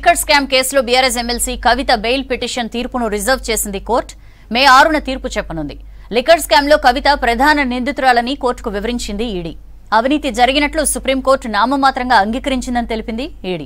Liquor scam కేసులో BRS MLC Kavitha bail petition తీర్పును reserve చేసింది కోర్టు మే ఆరున తీర్పు చెప్పనుంది లిక్కర్ స్కామ్ లో కవిత ప్రధాన నిందితురాలని కోర్టుకు వివరించింది ఈడీ అవినీతి జరిగినట్లు సుప్రీంకోర్టు నామమాత్రంగా అంగీకరించిందని తెలిపింది ఈడీ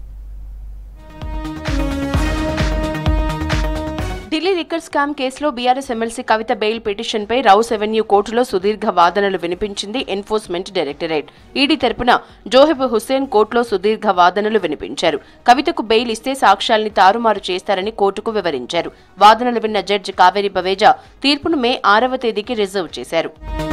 ఢిల్లీ లిక్కర్ స్కామ్ కేసులో బీఆర్ఎస్ ఎమ్మెల్సీ కవిత బెయిల్ పిటిషన్పై రౌస్ ఎవెన్యూ కోర్టులో సుదీర్ఘ వాదనలు వినిపించింది ఎన్ఫోర్స్మెంట్ డైరెక్టరేట్ ఈడీ తరపున జోహెబ్ హుస్సేన్ కోర్టులో సుదీర్ఘ వాదనలు వినిపించారు కవితకు బెయిల్ ఇస్తే సాక్ష్యాల్ని తారుమారు చేస్తారని కోర్టుకు వివరించారు వాదనలు విన్న జడ్జి కావేరి బవేజా తీర్పును మే ఆరవ తేదీకి రిజర్వ్ చేశారు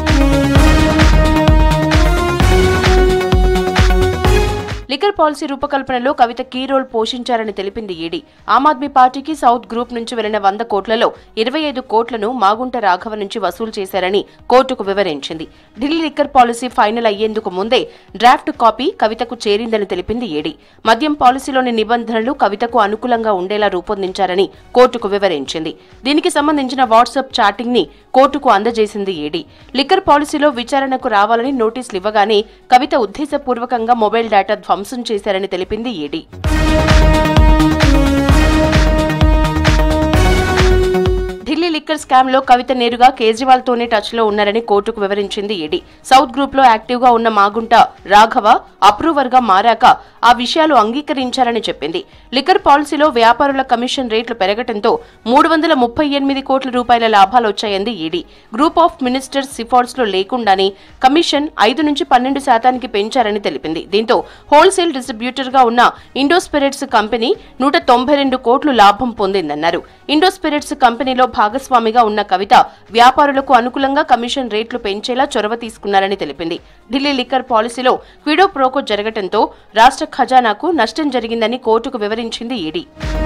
లిక్కర్ పాలసీ రూపకల్పనలో కవిత కీ రోల్ పోషించారని తెలిపింది ఈడీ ఆమ్ ఆద్మీ పార్టీకి సౌత్ గ్రూప్ నుంచి వెళ్లిన వంద కోట్లలో ఇరవై ఐదు కోట్లను మాగుంట రాఘవ నుంచి వసూలు చేశారని కోర్టుకు వివరించింది ఢిల్లీ లిక్కర్ పాలసీ ఫైనల్ అయ్యేందుకు ముందే డ్రాఫ్ట్ కాపీ కవితకు చేరిందని తెలిపింది ఈడీ మద్యం పాలసీలోని నిబంధనలు కవితకు అనుకూలంగా ఉండేలా రూపొందించారని కోర్టుకు వివరించింది దీనికి సంబంధించిన వాట్సాప్ చాటింగ్ ని కోర్టుకు అందజేసింది ఈడీ లిక్కర్ పాలసీలో విచారణకు రావాలని నోటీసులు ఇవ్వగానే కవిత ఉద్దేశపూర్వకంగా మొబైల్ డేటా ధ్వంసం చేశారని తెలిపింది ఈడీ ఢిల్లీ లిక్కర్ స్కామ్ లో కవిత నేరుగా కేజ్రీవాల్ తోనే టచ్ లో ఉన్నారని కోర్టుకు వివరించింది ఈడీ సౌత్ గ్రూప్ లో యాక్టివ్ గా ఉన్న మాగుంట రాఘవ అప్రూవర్ గా మారాక ఆ విషయాలు అంగీకరించారని చెప్పింది లిక్కర్ పాలసీలో వ్యాపారుల కమిషన్ రేట్లు పెరగటంతో మూడు వందల ముప్పై ఎనిమిది కోట్ల రూపాయల లాభాలు వచ్చాయంది ఈడీ గ్రూప్ ఆఫ్ మినిస్టర్స్ సిఫార్సులో లేకుండానే కమిషన్ ఐదు నుంచి పన్నెండు శాతానికి పెంచారని తెలిపింది దీంతో హోల్సేల్ డిస్ట్రిబ్యూటర్ గా ఉన్న ఇండో స్పిరిట్స్ కంపెనీ నూట తొంభై రెండు కోట్లు లాభం పొందిందన్నారు ఇండో స్పిరిట్స్ కంపెనీలో భాగస్వామిగా ఉన్న కవిత వ్యాపారులకు అనుకూలంగా కమిషన్ రేట్లు పెంచేలా చొరవ తీసుకున్నారని తెలిపింది ఢిల్లీ లిక్కర్ పాలసీలో క్విడో ప్రోకో జరగటంతో రాష్ట్ర ఖజానాకు నష్టం జరిగిందని కోర్టుకు వివరించింది ఈడీ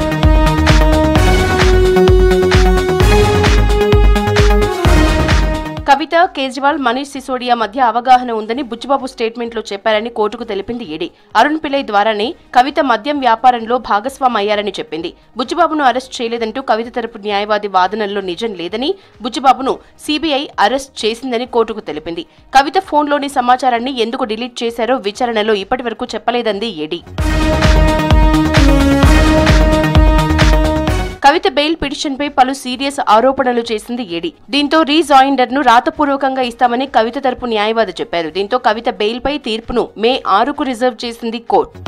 కవిత కేజ్రీవాల్ మనీష్ సిసోడియా మధ్య అవగాహన ఉందని బుచ్చిబాబు స్టేట్మెంట్లో చెప్పారని కోర్టుకు తెలిపింది ఈడీ అరుణ్ పిల్లై ద్వారానే కవిత మద్యం వ్యాపారంలో భాగస్వామి అయ్యారని చెప్పింది బుచ్చిబాబును అరెస్ట్ చేయలేదంటూ కవిత తరపు న్యాయవాది వాదనల్లో నిజం లేదని బుచ్చిబాబును సీబీఐ అరెస్ట్ చేసిందని కోర్టుకు తెలిపింది కవిత ఫోన్లోని సమాచారాన్ని ఎందుకు డిలీట్ చేశారో విచారణలో ఇప్పటి వరకు చెప్పలేదంది ఈడీ కవిత బెయిల్ పిటిషన్ పై పలు సీరియస్ ఆరోపణలు చేసింది ఈడీ దీంతో రీజాయిండర్ ను రాతపూర్వకంగా ఇస్తామని కవిత తరపు న్యాయవాది చెప్పారు దీంతో కవిత బెయిల్ పై తీర్పును మే ఆరుకు రిజర్వ్ చేసింది కోర్టు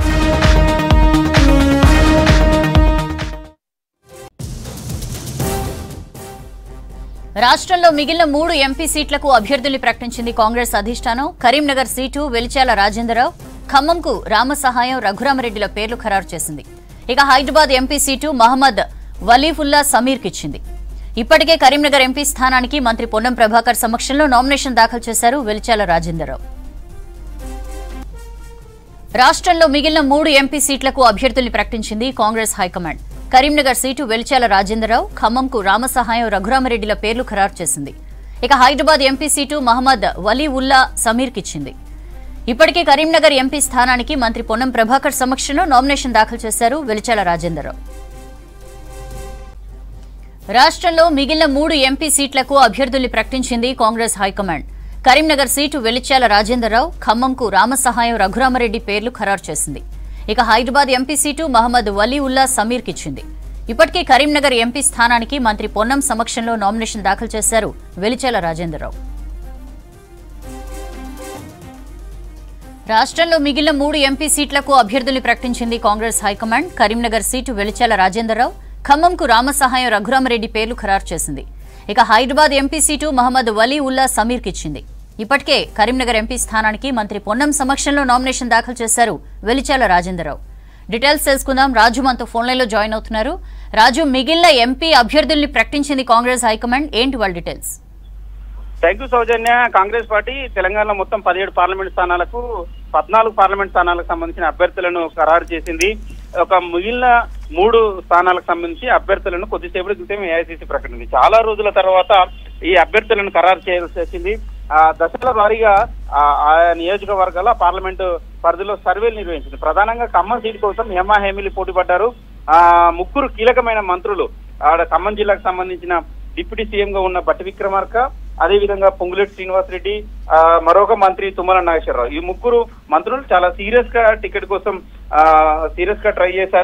రాష్ట్రంలో మిగిలిన మూడు ఎంపీ సీట్లకు అభ్యర్థుల్ని ప్రకటించింది కాంగ్రెస్ అధిష్టానం కరీంనగర్ సీటు వెలిచాల రాజేంద్రరావు ఖమ్మంకు రామసహాయం రఘురామరెడ్డిల పేర్లు ఖరారు చేసింది ఇక హైదరాబాద్ ఎంపీ సీటు మహమ్మద్ వలీఫుల్లా సమీర్కిచ్చింది ఇప్పటికే కరీంనగర్ ఎంపీ స్థానానికి మంత్రి పొన్నం ప్రభాకర్ సమక్షంలో నామినేషన్ దాఖలు చేశారు వెలిచాల రాజేంద్రరావు రాష్ట్రంలో మిగిలిన మూడు ఎంపీ సీట్లకు అభ్యర్థుల్ని ప్రకటించింది కాంగ్రెస్ హైకమాండ్ కరీంనగర్ సీటు వెలిచాల రాజేంద్రరావు ఖమ్మంకు రామసహాయం రఘురామరెడ్డిల పేర్లు ఖరారు చేసింది ఇక హైదరాబాద్ ఎంపీ సీటు మహమ్మద్ వలీ ఉల్లా సమీర్కిచ్చింది ఇప్పటికే కరీంనగర్ ఎంపీ స్థానానికి మంత్రి పొన్నం ప్రభాకర్ సమక్షంలో నామినేషన్ దాఖలు చేశారు వెలిచాల రాజేంద్రరావు రాష్ట్రంలో మిగిలిన మూడు ఎంపీ సీట్లకు అభ్యర్థుల్ని ప్రకటించింది కాంగ్రెస్ హైకమాండ్ కరీంనగర్ సీటు వెలిచాల రాజేంద్రరావు ఖమ్మంకు రామసహాయం రఘురామరెడ్డి పేర్లు ఖరారు చేసింది ఇక హైదరాబాద్ ఎంపీ సీటు మహమ్మద్ వలీ ఉల్లా సమీర్కిచ్చింది ఇప్పటికే కరీంనగర్ ఎంపీ స్థానానికి మంత్రి పొన్నం సమక్షంలో నామినేషన్ దాఖలు చేశారు వెలిచాల రాజేంద్రరావు రాష్ట్రంలో మిగిలిన మూడు ఎంపీ సీట్లకు అభ్యర్థుల్ని ప్రకటించింది కాంగ్రెస్ హైకమాండ్ కరీంనగర్ సీటు వెలిచాల రాజేంద్రరావు ఖమ్మంకు రామసహాయం రఘురామరెడ్డి పేర్లు ఖరారు చేసింది ఇక హైదరాబాద్ ఎంపీ సీటు మహమ్మద్ వలీ ఉల్లా సమీర్కిచ్చింది ఇప్పటికే కరీంనగర్ ఎంపీ స్థానానికి మంత్రి పొన్నం సమక్షంలో నామినేషన్ దాఖలు చేశారు వెలిచాల రాజేంద్రరావు డీటెయిల్స్ తెలుసుకుందాం రాజు మనతో ఫోన్ లైన్ లో జాయిన్ అవుతున్నారు రాజు మిగిలిన ఎంపీ అభ్యర్థుల్ని ప్రకటించింది కాంగ్రెస్ హైకమాండ్ ఏంటి వాళ్ళ details thank you Soujanya Congress party తెలంగాణలో మొత్తం పదిహేడు పార్లమెంట్ స్థానాలకు పద్నాలుగు పార్లమెంట్ స్థానాలకు సంబంధించిన అభ్యర్థులను ఖరారు చేసింది ఒక మిగిలిన మూడు స్థానాలకు సంబంధించి అభ్యర్థులను కొద్దిసేపటి క్రితం ఏఐసీసీ ప్రకటించింది చాలా రోజుల తర్వాత ఈ అభ్యర్థులను ఖరారు చేయాల్సి వచ్చింది ఆ దశల వారీగా ఆ ఆయా నియోజకవర్గాల పార్లమెంటు పరిధిలో సర్వేలు నిర్వహించింది ప్రధానంగా ఖమ్మం సీటు కోసం హేమా హేమిలి పోటీ పడ్డారు ఆ ముగ్గురు కీలకమైన మంత్రులు ఆడ ఖమ్మం జిల్లాకు సంబంధించిన డిప్యూటీ సీఎం గా ఉన్న బట్టి విక్రమార్క అదే విధంగా పొంగులేటి శ్రీనివాస్ రెడ్డి ఆ, మరొక మంత్రి తుమ్మల నాగేశ్వరరావు ఈ ముగ్గురు మంత్రులు చాలా సీరియస్ గా టికెట్ కోసం సీరియస్ గా ట్రై చేశారు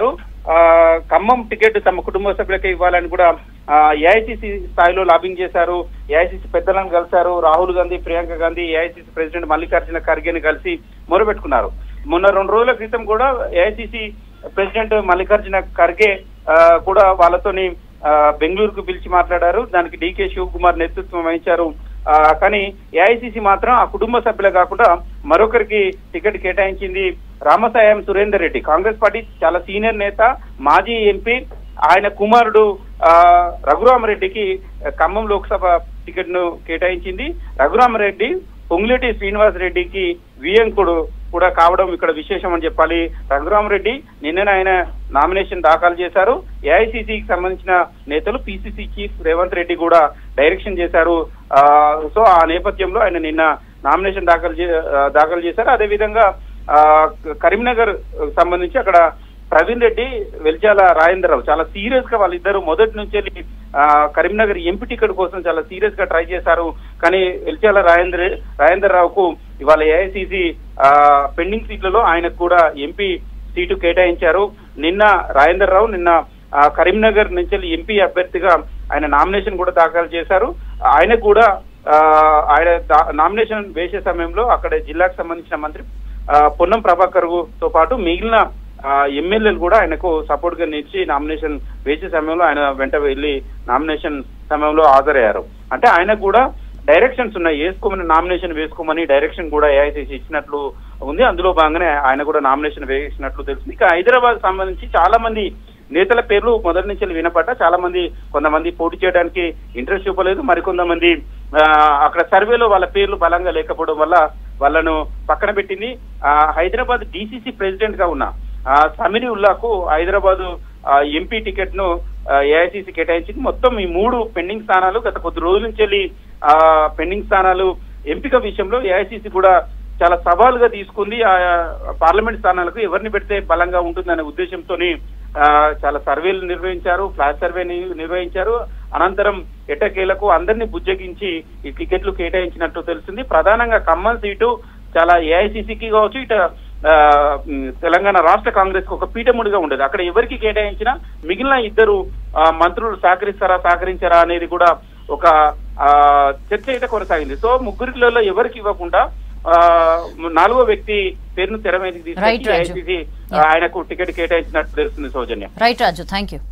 ఆ, ఖమ్మం టికెట్ తమ కుటుంబ సభ్యులకే ఇవ్వాలని కూడా ఏఐసిసి స్థాయిలో లాబింగ్ చేశారు ఏఐసిసి పెద్దలను కలిశారు రాహుల్ గాంధీ ప్రియాంక గాంధీ ఏఐసిసి ప్రెసిడెంట్ మల్లికార్జున ఖర్గేని కలిసి మొరబెట్టుకున్నారు మొన్న రెండు రోజుల క్రితం కూడా ఏఐసిసి ప్రెసిడెంట్ మల్లికార్జున ఖర్గే ఆ, కూడా వాళ్ళతోని ఆ, బెంగళూరుకు పిలిచి మాట్లాడారు దానికి డీకే శివకుమార్ నేతృత్వం వహించారు ఆ, కానీ ఏఐసిసి మాత్రం ఆ కుటుంబ సభ్యులే కాకుండా మరొకరికి టికెట్ కేటాయించింది రామసాయం సురేందర్ రెడ్డి కాంగ్రెస్ పార్టీ చాలా సీనియర్ నేత మాజీ ఎంపీ ఆయన కుమారుడు ఆ, రఘురామరెడ్డికి ఖమ్మం లోక్సభ టికెట్ ను కేటాయించింది రఘురామరెడ్డి పొంగులేటి శ్రీనివాస్ రెడ్డికి వియంకుడు కూడా కావడం ఇక్కడ విశేషం అని చెప్పాలి రఘురామరెడ్డి నిన్న ఆయన నామినేషన్ దాఖలు చేశారు ఏఐసిసికి సంబంధించిన నేతలు పిసిసి చీఫ్ రేవంత్ రెడ్డి కూడా డైరెక్షన్ చేశారు ఆ, సో ఆ నేపథ్యంలో ఆయన నిన్న నామినేషన్ దాఖలు చే- ఆ, దాఖలు చేశారు అదేవిధంగా ఆ, కరీంనగర్ సంబంధించి అక్కడ ప్రవీణ్ రెడ్డి వెల్చాల రాజేంద్రరావు చాలా సీరియస్ గా వాళ్ళిద్దరు మొదటి నుంచి వెళ్ళి, ఆ, కరీంనగర్ ఎంపీ టికెట్ కోసం చాలా సీరియస్ గా ట్రై చేశారు కానీ వెల్చాల రాజేంద్ర రాజేంద్రరావుకు ఇవాళ ఏఐసిసి పెండింగ్ సీట్లలో ఆయనకు కూడా ఎంపీ సీటు కేటాయించారు నిన్న రాజేంద్రరావు నిన్న ఆ, కరీంనగర్ నుంచి వెళ్ళి ఎంపీ అభ్యర్థిగా ఆయన నామినేషన్ కూడా దాఖలు చేశారు ఆయన కూడా ఆ, ఆయన దా- నామినేషన్ వేసే సమయంలో అక్కడ జిల్లాకు సంబంధించిన మంత్రి ఆ, పొన్నం ప్రభాకర్ తో పాటు మిగిలిన ఆ, ఎమ్మెల్యేలు కూడా ఆయనకు సపోర్ట్ గా నిలిచి నామినేషన్ వేసే సమయంలో ఆయన వెంట వెళ్లి నామినేషన్ సమయంలో హాజరయ్యారు అంటే ఆయన కూడా డైరెక్షన్స్ ఉన్నాయి వేసుకోమని నామినేషన్ వేసుకోమని డైరెక్షన్ కూడా ఏఐసిసి ఇచ్చినట్లు ఉంది అందులో భాగంగానే ఆయన కూడా నామినేషన్ వేసినట్లు తెలుస్తుంది ఇక హైదరాబాద్ సంబంధించి చాలా మంది నేతల పేర్లు మొదటి నుంచి వినపడ్డా చాలా మంది కొంతమంది పోటీ చేయడానికి ఇంట్రెస్ట్ చూపలేదు మరికొంతమంది ఆ, అక్కడ సర్వేలో వాళ్ళ పేర్లు బలంగా లేకపోవడం వల్ల వాళ్ళను పక్కన పెట్టింది ఆ, హైదరాబాద్ డిసిసి ప్రెసిడెంట్ గా ఉన్న ఆ, సమీరి ఉల్లాకు హైదరాబాద్ ఎంపీ టికెట్ ను ఏఐసిసి కేటాయించింది మొత్తం ఈ మూడు పెండింగ్ స్థానాలు గత కొద్ది రోజుల నుంచి వెళ్ళి ఆ, పెండింగ్ స్థానాలు ఎంపిక విషయంలో ఏఐసిసి కూడా చాలా సవాలుగా తీసుకుంది ఆ పార్లమెంట్ స్థానాలకు ఎవరిని పెడితే బలంగా ఉంటుందనే ఉద్దేశంతోని ఆ, చాలా సర్వేలు నిర్వహించారు ఫ్లాష్ సర్వే ని- నిర్వహించారు అనంతరం ఎట్టకేలకు అందరినీ బుజ్జగించి ఈ టికెట్లు కేటాయించినట్టు తెలిసింది ప్రధానంగా ఖమ్మం సీటు చాలా ఏఐసిసికి కావచ్చు ఇట ఆ, ఉమ్, తెలంగాణ రాష్ట్ర కాంగ్రెస్ కు ఒక పీఠముడిగా ఉండేది అక్కడ ఎవరికి కేటాయించినా మిగిలిన ఇద్దరు ఆ, మంత్రులు సహకరిస్తారా సహకరించారా అనేది కూడా ఒక ఆ, చర్చ అయితే కొనసాగింది సో ముగ్గురిలో ఎవరికి ఇవ్వకుండా ఆ, నాలుగో వ్యక్తి పేరును తెర మీదకి Right, తీసుకొచ్చి Raju. ఏఐసిసి ఆయనకు టికెట్ కేటాయించినట్టు తెలుస్తుంది Soujanya right Raju thank you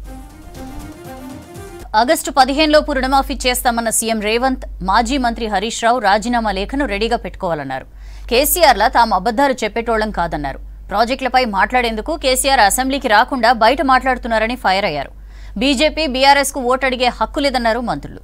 August పదిహేనులోపు రుణమాఫీ చేస్తామన్న సీఎం రేవంత్ మాజీ మంత్రి హరీష్ రావు రాజీనామా లేఖను రెడీగా పెట్టుకోవాలన్నారు కేసీఆర్లా తాము అబద్దాలు చెప్పేటోళ్లం కాదన్నారు ప్రాజెక్టులపై మాట్లాడేందుకు కేసీఆర్ అసెంబ్లీకి రాకుండా బయట మాట్లాడుతున్నారని ఫైర్ అయ్యారు బీజేపీ బీఆర్ఎస్ కు ఓటు అడిగే హక్కు లేదన్నారు మంత్రులు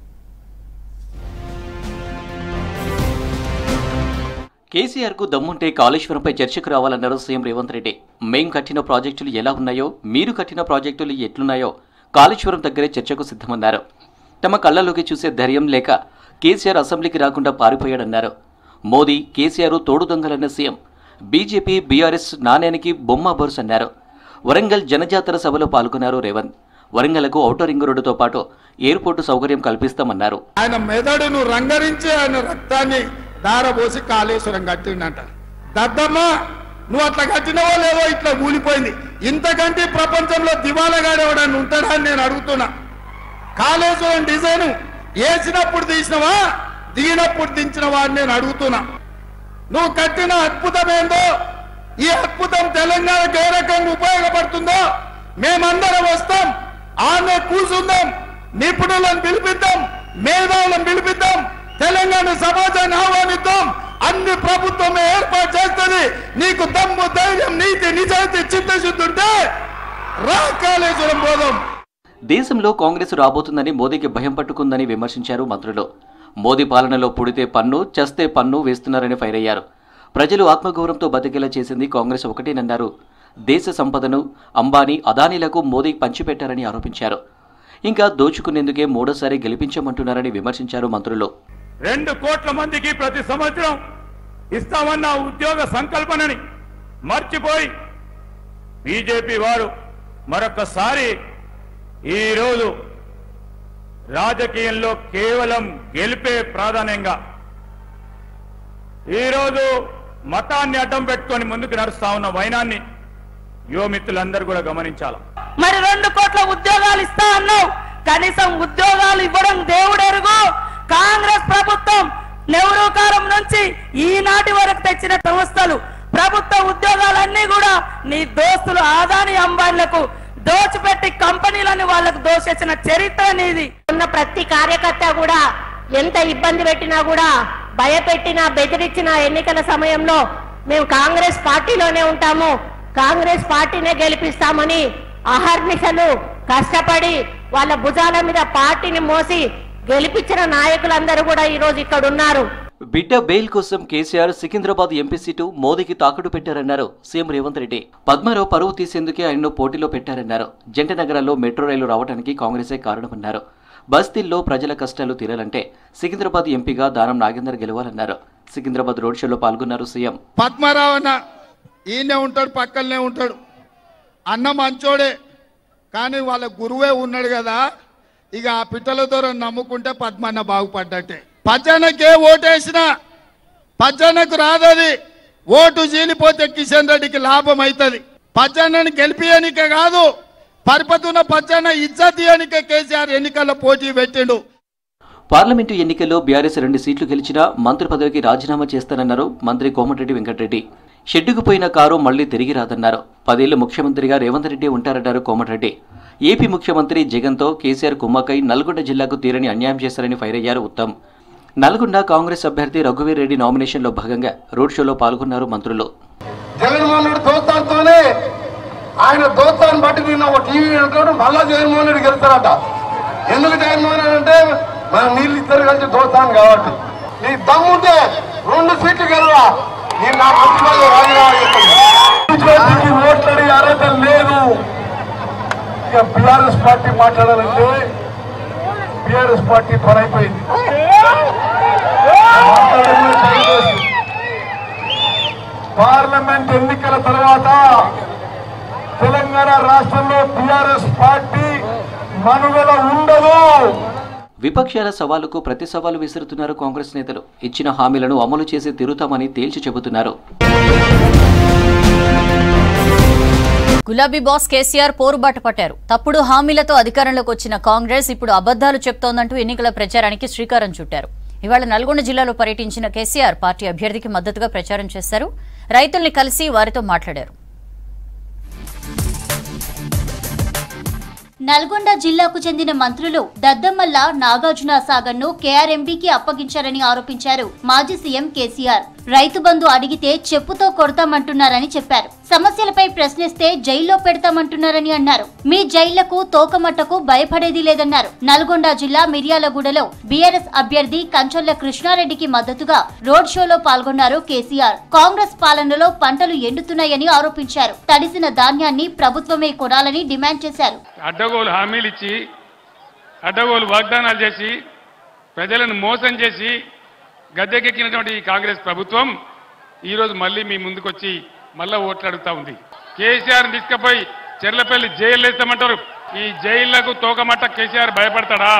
కేసీఆర్ కు దమ్ముంటే కాళేశ్వరంపై చర్చకు రావాలన్నారు సీఎం రేవంత్ రెడ్డి మేం కట్టిన ప్రాజెక్టులు ఎలా ఉన్నాయో మీరు కట్టిన ప్రాజెక్టులు ఎట్లున్నాయో కాళేశ్వరం దగ్గరే చర్చకు సిద్ధమన్నారు తమ కళ్ళలోకి చూసే ధైర్యం లేక కేసీఆర్ అసెంబ్లీకి రాకుండా పారిపోయాడన్నారు మోదీ కేసీఆర్ తోడు దొంగలన్న సీఎం బీజేపీ బీఆర్ఎస్ నాణ్యానికి బొమ్మ బోర్స్ అన్నారు వరంగల్ జనజాతర సభలో పాల్గొన్నారు రేవంత్ వరంగల్కు ఔటర్ రింగ్ రోడ్డుతో పాటు ఎయిర్పోర్టు సౌకర్యం కల్పిస్తామన్నారు ఆయన మెదడును రంగరించి ఆయన రక్తాన్ని దారబోసి కాళేశ్వరం కట్టిండంట దద్దమ్మ నువ్వు అట్లా కట్టినవో లేవో ఇట్లా కూలిపోయింది ఇంతకంటే ప్రపంచంలో దివాలగాడు ఎవడన్నా ఉంటాడా అని నేను అడుగుతున్నా కాళేశ్వరం డిజైన్ వేసినప్పుడు తీసినవా దిగినప్పుడు దించినవా అని నేను అడుగుతున్నా నువ్వు కట్టిన అద్భుతం ఏందో ఈ అద్భుతం తెలంగాణకు ఏ రకంగా ఉపయోగపడుతుందో మేమందరం వస్తాం ఆమె కూర్చుందాం నిపుణులను పిలిపిద్దాం మేధావులను పిలిపిద్దాం తెలంగాణ సమాజాన్ని ఆహ్వానిద్దాం అన్ని ప్రభుత్వమే ఏర్పాటు చేస్తుంది నీకు దమ్ము ధైర్యం నీతి నిజాయితీ చిత్తశుద్ధి ఉంటే రా కాళేశ్వరం పోదాం దేశంలో కాంగ్రెస్ రాబోతుందని మోదీకి భయం పట్టుకుందని విమర్శించారు మంత్రులు మోదీ పాలనలో పుడితే పన్ను చస్తే పన్ను వేస్తున్నారని ఫైర్ అయ్యారు ప్రజలు ఆత్మగౌరవంతో బతికేలా చేసింది కాంగ్రెస్ ఒకటేనన్నారు దేశ సంపదను అంబానీ అదానీలకు మోదీ పంచిపెట్టారని ఆరోపించారు ఇంకా దోచుకునేందుకే మూడోసారి గెలిపించమంటున్నారని విమర్శించారు మంత్రులు రెండు కోట్ల మందికి ప్రతి సంవత్సరం ఇస్తామన్న ఉద్యోగ సంకల్పనని మర్చిపోయి బీజేపీ వారు మరొకసారి ఈరోజు రాజకీయంలో కేవలం గెలిపే ప్రాధాన్యంగా ఈరోజు మతాన్ని అడ్డం పెట్టుకొని ముందుకు నడుస్తా ఉన్న వైనాన్ని యువమిత్రులందరూ కూడా గమనించాలి మరి రెండు కోట్ల ఉద్యోగాలు ఇస్తా అన్నావు కనీసం ఉద్యోగాలు ఇవ్వడం దేవుడెరుగు కాంగ్రెస్ ప్రభుత్వం నెహ్రూ కాలం నుంచి ఈనాటి వరకు తెచ్చిన సంస్థలు ప్రభుత్వ ఉద్యోగాలన్నీ కూడా నీ దోస్తులు ఆదాని అంబానీలకు దోచిపెట్టి కంపెనీలను వాళ్ళకు దోచేసిన చరిత్ర నీది ఉన్న ప్రతి కార్యకర్త కూడా ఎంత ఇబ్బంది పెట్టినా కూడా భయపెట్టినా బెదిరించిన ఎన్నికల సమయంలో మేము కాంగ్రెస్ పార్టీలోనే ఉంటాము కాంగ్రెస్ పార్టీనే గెలిపిస్తామని అహర్నిశలు కష్టపడి వాళ్ళ భుజాల మీద పార్టీని మోసి గెలిపించిన నాయకులందరూ కూడా ఈ రోజు ఇక్కడ ఉన్నారు బిడ్డ బెయిల్ కోసం కేసీఆర్ సికింద్రాబాద్ ఎంపీ సీటు మోదీకి తాకట్టు పెట్టారన్నారు సీఎం రేవంత్ రెడ్డి పద్మారావు పరువు తీసేందుకే ఆయన్ను పోటీలో పెట్టారన్నారు జంట నగరాల్లో మెట్రో రైలు రావడానికి కాంగ్రెసే కారణమన్నారు బస్తీల్లో ప్రజల కష్టాలు తీరాలంటే సికింద్రాబాద్ ఎంపీగా దానం నాగేందర్ గెలవాలన్నారు సికింద్రాబాద్ రోడ్ షోలో పాల్గొన్నారు సీఎం పద్మారావు అన్న ఈయనే ఉంటాడు పక్కనే ఉంటాడు అన్న మంచోడే కానీ వాళ్ళ గురువే ఉన్నాడు కదా ఇక ఆ పిట్టల ద్వారా నమ్ముకుంటే పద్మన్న బాగుపడ్డట్టే పచ్చనకే ఓటేసిన పచ్చనకు రాదది ఓటు చీలిపోతే కిషన్ రెడ్డికి లాభం అవుతుంది పచ్చన్నని గెలిపియనిక కాదు పరిపతున్న పచ్చన్న ఇజ్జత్ ఇయనిక కేసీఆర్ ఎన్నికల్లో పోటీ పెట్టిండు పార్లమెంటు ఎన్నికల్లో బీఆర్ఎస్ రెండు సీట్లు గెలిచినా మంత్రి పదవికి రాజీనామా చేస్తానన్నారు మంత్రి కోమటిరెడ్డి వెంకటరెడ్డి షెడ్డుకు పోయిన కారు మళ్లీ తిరిగి రాదన్నారు పదేళ్లు ముఖ్యమంత్రిగా రేవంత్ రెడ్డి ఉంటారన్నారు కోమటిరెడ్డి ఏపీ ముఖ్యమంత్రి జగన్తో కేసీఆర్ కుమ్మకై నల్గొండ జిల్లాకు తీరని అన్యాయం చేశారని ఫైర్ అయ్యారు ఉత్తమ్ నల్గొండ కాంగ్రెస్ అభ్యర్థి రఘువీర్ రెడ్డి నామినేషన్లో భాగంగా రోడ్ షోలో పాల్గొన్నారు మంత్రులు జగన్మోహన్ రెడ్డి దోస్తాన్తోనే ఆయన దోస్తాన్ని బట్టి నిన్న ఒక టీవీ అంటాడు మళ్ళా జగన్మోహన్ రెడ్డి గెలుస్తారట ఎందుకు జగన్మోహన్ రెడ్డి అంటే మనం నీళ్ళు ఇద్దరు కలిసి దోస్తాను కాబట్టి నీ దమ్ముంటే రెండు సీట్లు గెలవా నేను నా మంత్రివర్గ రాజీనామా చేస్తాను ఓట్లడి అర్హత లేదు ఇక బీఆర్ఎస్ పార్టీ మాట్లాడాలంటే బీఆర్ఎస్ పార్టీ పనైపోయింది మాట్లాడమే తెలుగుదేశం. పార్లమెంట్ ఎన్నికల తర్వాత తెలంగాణ రాష్ట్రంలో టిఆర్ఎస్ పార్టీ మనుగడ ఉండదు విపక్షాల సవాలుకు ప్రతి సవాలు విసురుతున్నారు కాంగ్రెస్ నేతలు ఇచ్చిన హామీలను అమలు చేసి తీరుతామని తేల్చి చెబుతున్నారు గులాబీ బాస్ కేసీఆర్ పోరుబాట పట్టారు తప్పుడు హామీలతో అధికారంలోకి వచ్చిన కాంగ్రెస్ ఇప్పుడు అబద్దాలు చెప్తోందంటూ ఎన్నికల ప్రచారానికి శ్రీకారం చుట్టారు ఇవాళ నల్గొండ జిల్లాలో పర్యటించిన కేసీఆర్ పార్టీ అభ్యర్థికి మద్దతుగా ప్రచారం చేశారు రైతుల్ని కలిసి వారితో మాట్లాడారు నల్గొండ జిల్లాకు చెందిన మంత్రులు దద్దమల్ల నాగార్జున సాగర్ ను కేఆర్ఎంబీకి అప్పగించారని ఆరోపించారు మాజీ సీఎం కేసీఆర్ రైతు బంధు అడిగితే చెప్పుతో కొడతామంటున్నారని చెప్పారు సమస్యలపై ప్రశ్నిస్తే జైల్లో పెడతామంటున్నారని అన్నారు మీ జైళ్లకు తోకమట్టకు భయపడేది లేదన్నారు నల్గొండ జిల్లా మిర్యాలగూడలో బీఆర్ఎస్ అభ్యర్థి కంచొల్ల కృష్ణారెడ్డికి మద్దతుగా రోడ్ షోలో పాల్గొన్నారు కేసీఆర్ కాంగ్రెస్ పాలనలో పంటలు ఎండుతున్నాయని ఆరోపించారు తడిసిన ధాన్యాన్ని ప్రభుత్వమే కొనాలని డిమాండ్ చేశారు అడ్డగోలు హామీలు ఇచ్చి అడ్డగోలు వాగ్దానాలు చేసి ప్రజలను మోసం చేసి గద్దెకెక్కినటువంటి ఈ కాంగ్రెస్ ప్రభుత్వం ఈరోజు మళ్ళీ మీ ముందుకొచ్చి మళ్ళా ఓట్లు అడుగుతా ఉంది కేసీఆర్ తీసుకుపోయి చెర్లపల్లి జైలు వేస్తామంటారు ఈ జైళ్లకు తోకమట్ట కేసీఆర్ భయపడతాడా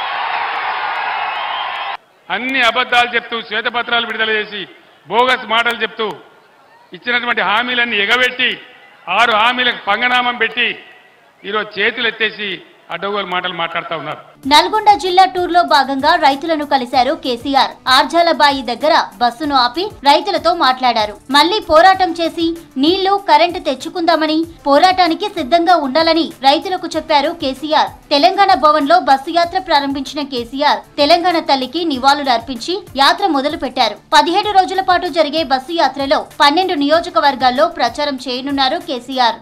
అన్ని అబద్ధాలు చెప్తూ శ్వేతపత్రాలు విడుదల చేసి బోగస్ మాటలు చెప్తూ ఇచ్చినటువంటి హామీలన్నీ ఎగబెట్టి ఆరు హామీలకు పంగనామం పెట్టి ఈరోజు చేతులు ఎత్తేసి అడ్డగోలు మాటలు మాట్లాడుతూ ఉన్నారు నల్గొండ జిల్లా టూర్ లో భాగంగా రైతులను కలిశారు కేసీఆర్ ఆర్జాలబాయి దగ్గర బస్సును ఆపి రైతులతో మాట్లాడారు మళ్లీ పోరాటం చేసి నీళ్లు కరెంటు తెచ్చుకుందామని పోరాటానికి సిద్ధంగా ఉండాలని రైతులకు చెప్పారు కేసీఆర్ తెలంగాణ భవన్ లో బస్సు యాత్ర ప్రారంభించిన కేసీఆర్ తెలంగాణ తల్లికి నివాళులు అర్పించి యాత్ర మొదలు పెట్టారు పదిహేడు రోజుల పాటు జరిగే బస్సు యాత్రలో పన్నెండు నియోజకవర్గాల్లో ప్రచారం చేయనున్నారు కేసీఆర్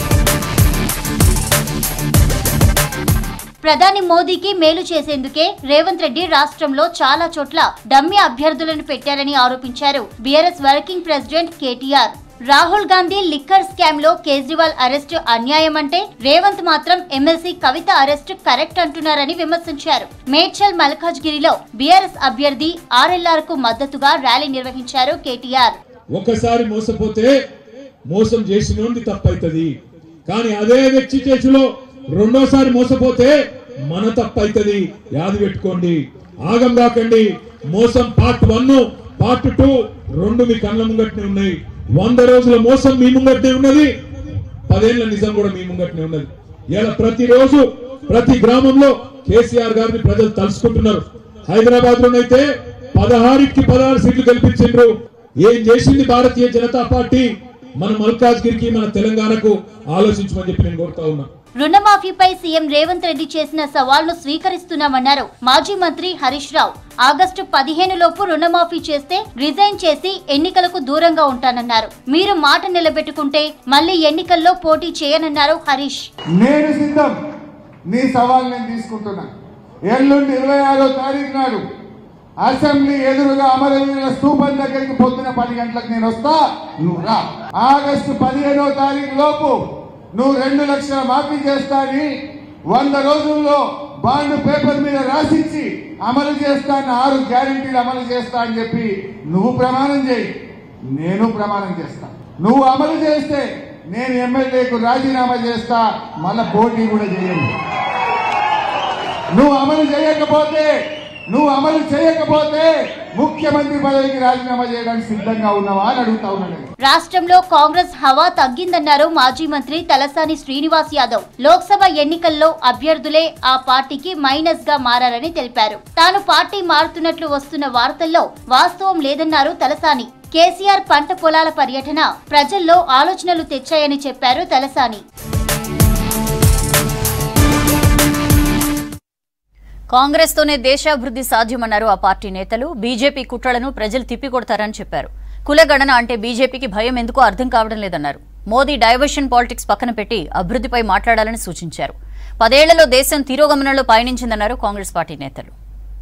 ప్రధాని మోదీకి మేలు చేసేందుకే రేవంత్ రెడ్డి రాష్ట్రంలో చాలా చోట్ల డమ్మీ అభ్యర్థులను పెట్టారని ఆరోపించారు BRS working president KTR Rahul Gandhi liquor scam లో కేజ్రీవాల్ అరెస్టు అన్యాయం అంటే రేవంత్ మాత్రం ఎమ్మెల్సీ కవిత అరెస్టు కరెక్ట్ అంటున్నారని విమర్శించారు మేడ్చల్ మల్కాజ్గిరిలో బీఆర్ఎస్ అభ్యర్థి ఆర్ఎల్ఆర్ కు మద్దతుగా ర్యాలీ నిర్వహించారు కేటీఆర్ ఒకసారి మోసపోతే మోసం చేసినోంది తప్పైతది కానీ అదే వ్యక్తి చేతిలో రెండోసారి మోసపోతే మన తప్పైతది యాది పెట్టుకోండి ఆగం కాకండి మోసం పార్ట్ వన్ పార్ట్ టూ రెండు మీ కళ్ళ ముంగట్నే ఉన్నాయి వంద రోజుల మోసం మీ ముంగట్నే ఉన్నది పదేళ్ల నిజం కూడా మీ ముంగట్నే ఉన్నది ఇలా ప్రతిరోజు ప్రతి గ్రామంలో కేసీఆర్ గారిని ప్రజలు తలుసుకుంటున్నారు హైదరాబాద్ లోనైతే పదహారుకి పదహారు సీట్లు గెలిపించిండ్రు ఏం చేసింది భారతీయ జనతా పార్టీ మన మల్కాజ్గిరికి మన తెలంగాణకు ఆలోచించమని చెప్పి నేను కోరుతా ఉన్నా రుణమాఫీపై సీఎం రేవంత్ రెడ్డి చేసిన సవాల్ను స్వీకరిస్తున్నామన్నారు మాజీ మంత్రి హరీష్ రావు ఆగస్టు పదిహేను లోపు రుణమాఫీ చేస్తే రిజైన్ చేసి ఎన్నికలకు దూరంగా ఉంటానన్నారు మీరు మాట నిలబెట్టుకుంటే మళ్ళీ ఎన్నికల్లో పోటీ చేయనన్నారు హరీష్ నేను సిద్ధం నీ సవాల్ నేను తీసుకుంటున్నా ఎల్లుండి ఇరవై ఆరో తారీఖు నాడు అసెంబ్లీ ఎదురుగా అమరవీరుల స్తూపం దగ్గరికి పొద్దున పది గంటలకు నేను వస్తా నువ్వు రా ఆగస్టు పదిహేనో తారీఖు లోపు నువ్వు రెండు లక్షల మాఫీ చేస్తా అని వంద రోజుల్లో బాండ్ పేపర్ మీద రాసిచ్చి అమలు చేస్తా అని ఆరు గ్యారెంటీలు అమలు చేస్తా అని చెప్పి నువ్వు ప్రమాణం చేయి నేను ప్రమాణం చేస్తా నువ్వు అమలు చేస్తే నేను ఎమ్మెల్యేకు రాజీనామా చేస్తా మళ్ళా పోటీ కూడా చేయండి నువ్వు అమలు చేయకపోతే నువ్వు అమలు చేయకపోతే ముఖ్యమంత్రి పదవికి రాజీనామా చేయడానికి సిద్ధంగా ఉన్నావా అని అడుగుతా ఉన్నాను నేను. రాష్ట్రంలో కాంగ్రెస్ హవా తగ్గిందన్నారు మాజీ మంత్రి తలసాని శ్రీనివాస్ యాదవ్ లోక్సభ ఎన్నికల్లో అభ్యర్థులే ఆ పార్టీకి మైనస్ గా మారారని తెలిపారు తాను పార్టీ మారుతున్నట్లు వస్తున్న వార్తల్లో వాస్తవం లేదన్నారు తలసాని కేసీఆర్ పంట పొలాల పర్యటన ప్రజల్లో ఆలోచనలు తెచ్చాయని చెప్పారు తలసాని కాంగ్రెస్ తోనే దేశాభివృద్ధి సాధ్యమన్నారు ఆ పార్టీ నేతలు బీజేపీ కుట్రలను ప్రజలు తిప్పికొడతారని చెప్పారు కులగణన అంటే బీజేపీకి భయం ఎందుకో అర్థం కావడం లేదన్నారు మోదీ డైవర్షన్ పాలిటిక్స్ పక్కన పెట్టి అభివృద్ధిపై మాట్లాడాలని సూచించారు పదేళ్లలో దేశం తిరోగమనంలో పయనించిందన్నారు కాంగ్రెస్ పార్టీ నేతలు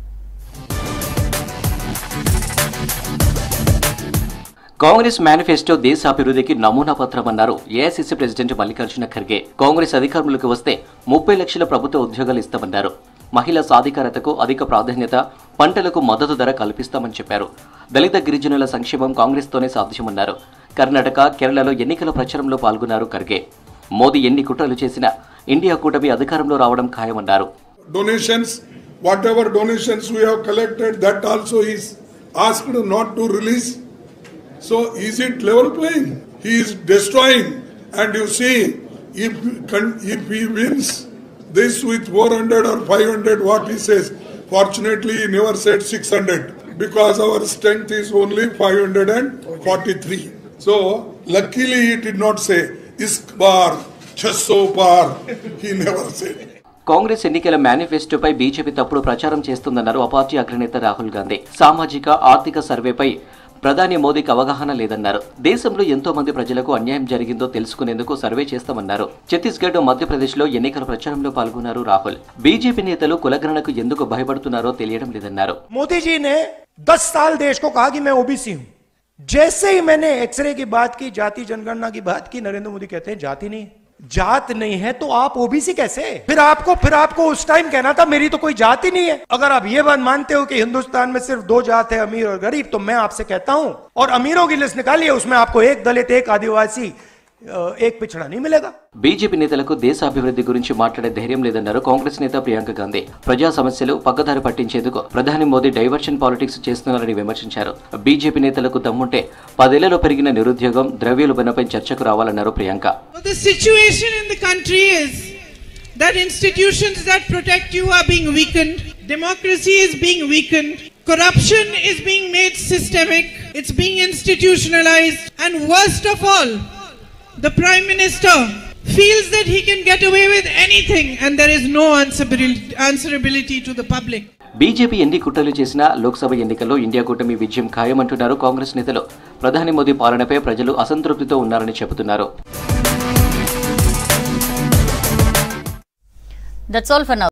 కాంగ్రెస్ మేనిఫెస్టో దేశ అభివృద్ధికి నమూనా పత్రమన్నారు ఏఐసిసి ప్రెసిడెంట్ మల్లికార్జున ఖర్గే కాంగ్రెస్ అధికారంలోకి వస్తే ముప్పై లక్షల ప్రభుత్వ ఉద్యోగాలు ఇస్తామన్నారు మహిళా సాధికారతకు అధిక ప్రాధాన్యత పంటలకు మద్దతు ధర కల్పిస్తామని చెప్పారు దళిత గిరిజనుల సంక్షేమం కాంగ్రెస్తోనే సాధ్యమన్నారు కర్ణాటక కేరళలో ఎన్నికల ప్రచారంలో పాల్గొన్నారు ఖర్గే మోదీ ఎన్ని కుట్రలు చేసినా ఇండియా కూటమి అధికారంలో రావడం ఖాయమన్నారు donations, whatever donations we have collected, that also is asked not to release. So is it level playing? He is destroying. And you see, if, con- if he wins this with 400 or 500, what he says, fortunately he never said 600 because our strength is only 543. So luckily he did not say, isk bar, chasso par, he never said. Congress ఎన్నికల మేనిఫెస్టోపై BJP తప్పుడు ప్రచారం చేస్తుందన్నారు ఆ party అగ్రనేత రాహుల్ గాంధీ సామాజిక ఆర్థిక సర్వేపై ప్రధాని మోదీకి అవగాహన లేదన్నారు దేశంలో ఎంతో మంది ప్రజలకు అన్యాయం జరిగిందో తెలుసుకునేందుకు సర్వే చేస్తామన్నారు ఛత్తీస్గఢ్ మధ్యప్రదేశ్ లో ఎన్నికల ప్రచారంలో పాల్గొన్నారు రాహుల్ బీజేపీ నేతలు కులగణనకు ఎందుకు భయపడుతున్నారో తెలియడం లేదన్నారు मोदी जी ने 10 साल देश को कहा कि मैं ओबीसी हूं जैसे ही मैंने एक्सरे की बात की जाति जनगणना की बात की नरेंद्र मोदी कहते हैं जाति नहीं जात नहीं है तो आप ओबीसी कैसे फिर आपको फिर आपको उस टाइम कहना था मेरी तो कोई जात ही नहीं है अगर आप ये बात मानते हो कि हिंदुस्तान में सिर्फ दो जात है अमीर और गरीब तो मैं आपसे कहता हूं और अमीरों की लिस्ट निकालिए उसमें आपको एक दलित एक आदिवासी अ, एक पिछड़ा नहीं मिलेगा బీజేపీ నేతలకు దేశ అభివృద్ధి గురించి మాట్లాడే ధైర్యం లేదన్నారు కాంగ్రెస్ నేత ప్రియాంక గాంధీ ప్రజా సమస్యలు పక్కదారి పట్టించేందుకు ప్రధాని మోదీ డైవర్షన్ పాలిటిక్స్ చేస్తున్నారని విమర్శించారు బీజేపీ నేతలకు దమ్ముంటే పదేళ్లలో పెరిగిన నిరుద్యోగం ద్రవ్యోల్బణపై చర్చకు రావాలన్నారు Priyanka Well, the situation in the country is that institutions that protect you are being weakened, democracy is being weakened, corruption is being made systemic, it's being institutionalized, and worst of all, the Prime Minister feels that he can get away with anything and there is no answerability, answerability to the public. BJP ఎన్ని కుట్రలు చేసినా లోక్సభ ఎన్నికల్లో India కూటమి విజయం ఖాయమంటున్నారు కాంగ్రెస్ నేతలు ప్రధాని మోదీ పాలనపై ప్రజలు అసంతృప్తితో ఉన్నారని చెబుతున్నారు దట్స్ ఆల్ ఫర్ నౌ